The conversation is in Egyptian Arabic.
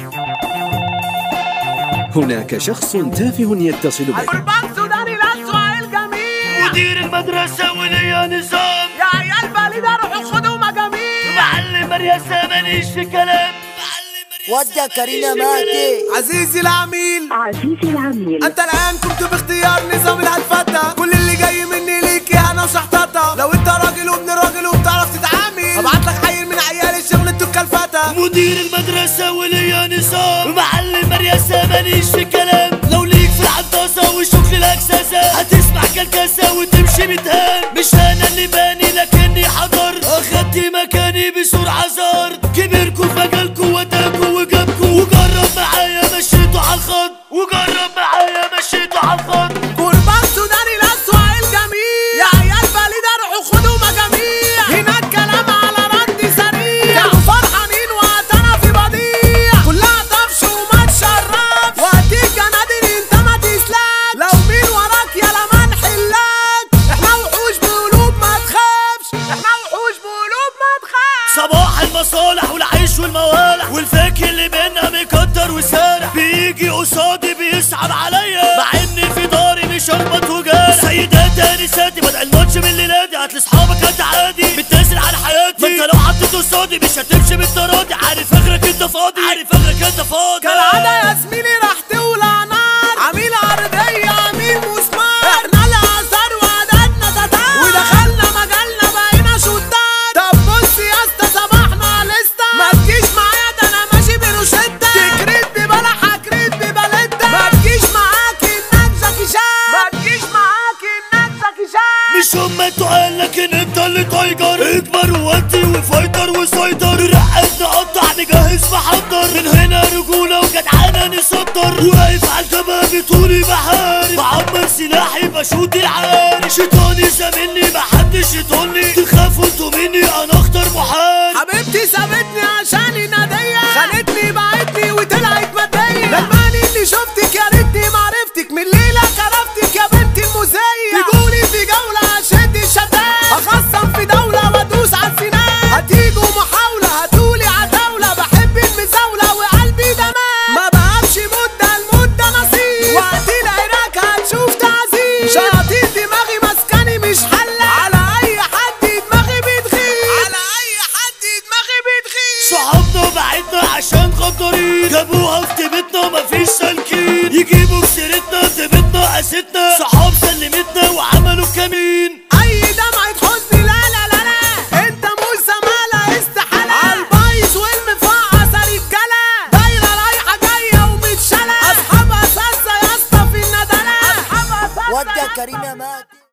هناك شخص تافه يتصل بك والبنك سوداني للسؤال الجميل مدير المدرسة وليا نظام يا عيال بليدة روحوا خدوا مجاميع معلم مريسة ماليش في كلام معلم مريسة ودى كارينا ماتي عزيزي العميل عزيزي العميل انت الان كنت باختيار نظام الهلفتة كل اللي جاي مني ليك انا وشحططة لو انت راجل وابن راجل وبتعرف تتعامل هبعت لك حي من عيال الشغل التكة الفتى مدير المدرسة وليا نظام معلم مريسة ماليش في كلام لو ليك في العنطاسة وشغل الأكساسة هتسمع كالكاسة وتمشي متهان مش أنا اللي باني لكني حضر أخدت مكاني بسرعة زار كبركوا في مجالكوا وداكوا وجابكوا وجرب معايا مشيتوا على الخط وجرب معايا مشيتوا على الخط قربان سوداني للسؤال الجميل يا عيال بليدة روحوا خدوا مجاميع هناك كلام على رد سريع كانوا فرحانين وقتنا في بديع كلها طفش وما تشربش وهديك جنادل انت ما تسلاك لو مين وراك يلا ما نحلك احنا وحوش بقلوب ما تخافش احنا وحوش بقلوب ما تخافش صباح المصالح والعيش والموالح والفاك اللي بينا مكتر وسارح بيجي قصادي بيصعب عليا مع اني في داري مش اربط وجارح سيدات انساتي بدأ الماتش من ليلادي هات لاصحابك انت عادي بتنزل على حياتي ما انت لو حطيت قصادي مش هتمشي بالتراضي عارف اخرك انت فاضي عارف اخرك انت فاضي كالعادة يا زميلي راح تولع نار عميل عرضية عميل مسمار احنا الآثار وعددنا تتار ودخلنا مجالنا بقينا شطار طب بص يا اسطى صباحنا لسه ما تجيش معايا ده انا ماشي بروشتة تكريت ببلح اكريت ببلدة ما تجيش معاك انك زكي شان ما تجيش معاك انك زكي شان مش هم انتوا قال لكن انت اللي تايجر اكبر وودي وفايتر وسيطر رقد نقطع نجهز محضر من هنا رجولة وجدعانة نصدر واقف على الجبهة بطولي بحارب بعمر سلاحي بشوط العاري شيطاني زاملني محدش يطولني تخافوا انتوا مني انا اختار محارب حبيبتي سابتني عشان الندية خانتني بعتني وطلعت مادية لماني اللي شفتك يا ريتني معرفتك من ليلة كرفتك يا بنت المذيع تقولي في جولة اشد الشتات اخصم في دولة وادوس على السنان هتيجوا محاولة هتقولي عتاولة بحب المزاولة وقلبي دمان ما بقفش مدة المدة نصيب وقت العراك هتشوف تعذيب شياطين دماغي مسكني مش حلة على اي حد دماغي بتغيب على اي حد دماغي بتغيب صحابنا وبعدنا عشان غدارين جابوها في بيتنا مفيش سالكين يجيبوا في سيرتنا تبتنا قاستنا صحاب سلمتنا وعملوا كمين اي دمعة حزن لا لا لا لا انت مش زمالة استحالة عالبايظ والمفعصة رجالة دايرة رايحة جاية ومتشالة اصحابها ساسة يا اسطى في الندلة اصحابها ساسة ودى كارينا ماتي